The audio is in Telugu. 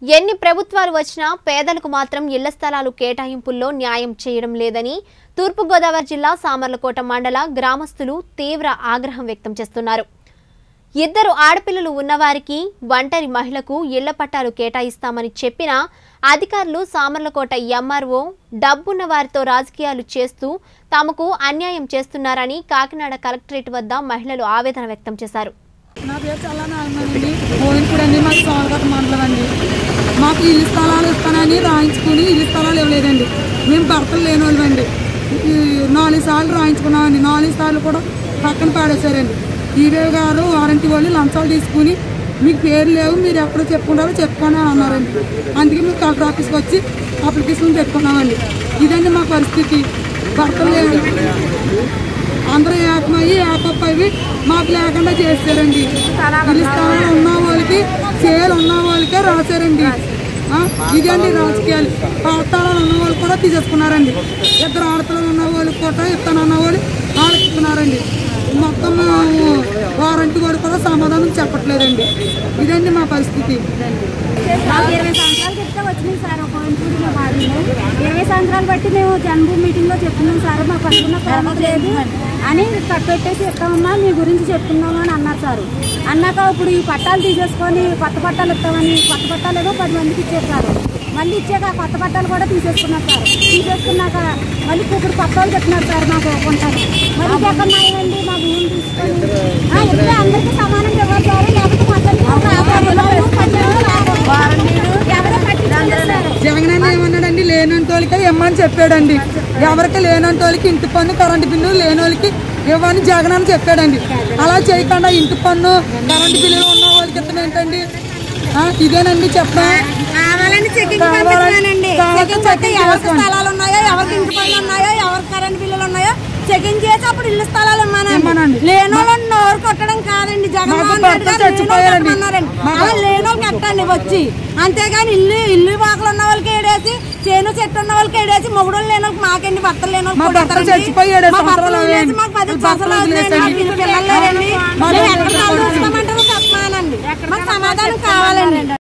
ఎన్ని ప్రభుత్వాలు వచ్చినా పేదలకు మాత్రం ఇళ్ల స్థలాలు కేటాయింపుల్లో న్యాయం చేయడం లేదని తూర్పుగోదావరి జిల్లా సామర్లకోట మండల గ్రామస్తులు తీవ్ర ఆగ్రహం వ్యక్తం చేస్తున్నారు ఇద్దరు ఆడపిల్లలు ఉన్నవారికి ఒంటరి మహిళకు ఇళ్ల పట్టాలు కేటాయిస్తామని చెప్పినా అధికారులు సామర్లకోట ఎంఆర్ఓ డబ్బున్న వారితో రాజకీయాలు చేస్తూ తమకు అన్యాయం చేస్తున్నారని కాకినాడ కలెక్టరేట్ వద్ద మహిళలు ఆవేదన వ్యక్తం చేశారు నా పేరు చల్లని ఆగమనండి బోయినపూడి అండి మాకు సోమగట్ట మండలం అండి మాకు ఇల్లు స్థలాలు ఇస్తానని రాయించుకుని ఇల్లు స్థలాలు ఇవ్వలేదండి మేము భర్తలు లేని వాళ్ళమండి ఈ నాలుగు సార్లు రాయించుకున్నామండి నాలుగు సార్లు కూడా పక్కన పాడేశారండి ఈవే గారు వారంటీ వాళ్ళు లంచాలు తీసుకుని మీకు పేరు లేవు మీరు ఎక్కడ చెప్పుకుంటారో చెప్పుకొని అని అన్నారండి అందుకే మేము కలెక్టర్ ఆఫీస్కి వచ్చి అప్లికేషన్ పెట్టుకున్నామండి ఇదండి మా పరిస్థితి భర్తలు లేవు అందరూ ఏకమయ్యి ఏకప్ అయ్యి మాకు లేకుండా చేశారండి ఇల్లు స్థలాలు ఉన్న వాళ్ళకి చేయాలి ఉన్న వాళ్ళకే రాశారండి ఆ, ఇదండి రాజకీయాలు పాతాళాలు ఉన్న వాళ్ళు కూడా తీసేసుకున్నారండి ఇద్దరు ఆడపిల్లలు ఉన్న వాళ్ళకి కూడా ఇస్తానన్న వాళ్ళు వాళ్ళకి ఇస్తున్నారండి మొత్తం వారంటీ వాడు కూడా సమాధానం చెప్పట్లేదండి ఇదండి మా పరిస్థితి మాకు ఇరవై సంవత్సరాలు చెప్తే వచ్చినాయి సార్ ఒక ఇంటిలో మాదిలో ఇరవై సంవత్సరాలు బట్టి మేము జన్మభూమి మీటింగ్లో చెప్తున్నాం సార్ మాకు అనుకున్న ప్రేమ లేదు అని కట్టెట్టేసి ఇస్తామమ్మా మీ గురించి చెప్తున్నాము అని అన్నారు సార్ అన్నాక ఇప్పుడు ఈ పట్టాలు తీసేసుకొని కొత్త పట్టాలు ఇస్తామని కొత్త పట్టాలు ఏమో పది మందికి ఇచ్చారు సార్ మళ్ళీ ఇచ్చాక ఆ కొత్త పట్టాలు కూడా తీసేసుకున్నారు సార్ తీసేసుకున్నాక మళ్ళీ ఇప్పుడు కొత్త వాళ్ళు చెప్తున్నారు సార్ మాకు కొంటారు మరి ఇది ఎక్కడ న్యాయమండి మా భూమి తీసుకొని ఆ, ఇస్తే అందరికీ సమానం ఇవ్వాలి సార్ లేకపోతే మొత్తం ఎవరో పట్టించుకోలేదు సార్ జగన్ ఏమన్నాడండి లేనంటి వాళ్ళకి ఇమ్మని చెప్పాడండి ఎవరికి లేనంటి వాళ్ళకి ఇంటి పన్ను కరెంటు బిల్లు లేని వాళ్ళకి ఇవ్వని జగన్ అని చెప్పాడండి అలా చేయకుండా ఇంటి పన్ను కరెంటు బిల్లులు ఉన్న వాళ్ళకి ఇతను ఏంటండి ఆ, ఇదేనండి చెప్పడం కావాలని చెక్కింగ్ కావాలని- పంపిస్తున్నానండి కావాలని చెక్కింగ్ పట్టి చెక్కింగ్ ఎవరికి చేసుకోండి. స్థలాలు ఉన్నాయో ఎవరికి ఇంటి పనులు ఉన్నాయో ఎవరికి కరెంట్ బిల్లులు ఉన్నాయో చెకింగ్ చేసి అప్పుడు ఇల్లు స్థలాలు ఇమ్మనండి. ఇవ్వనండి లేని వాళ్ళని నోరు కొట్టడం కాదండి మాకు జగన్మోహన్ భర్త రెడ్డి గారు చచ్చిపోయారండి. లేనోళ్ళు మాకు- లేని వాళ్ళకి కట్టండి వచ్చి అంతేగాని ఇల్లు ఇల్లు వాకలు ఉన్న వాళ్ళకి ఏడేసి చేను చెట్టు ఉన్న వాళ్ళకి ఏడేసి మొగుడు లేని వాళ్ళకి మాకెండి భర్తలు లేని మా వాళ్ళకి భర్త ఇస్తారండి. చచ్చిపోయాడు, మా భర్తలు సంవత్సరాలు వదిలేసి అయ్యాయి. మాకు పది మా భర్తలు సంవత్సరాలు అవుతున్నాయండి. వదిలేసండి. మాకు పిల్లలు లేరండి మా మేము భర్తలు ఎక్కడ చచ్చిపోయారు. చూస్తామంటారు చెప్పమానండి మాకు సమాధానం కావాలండి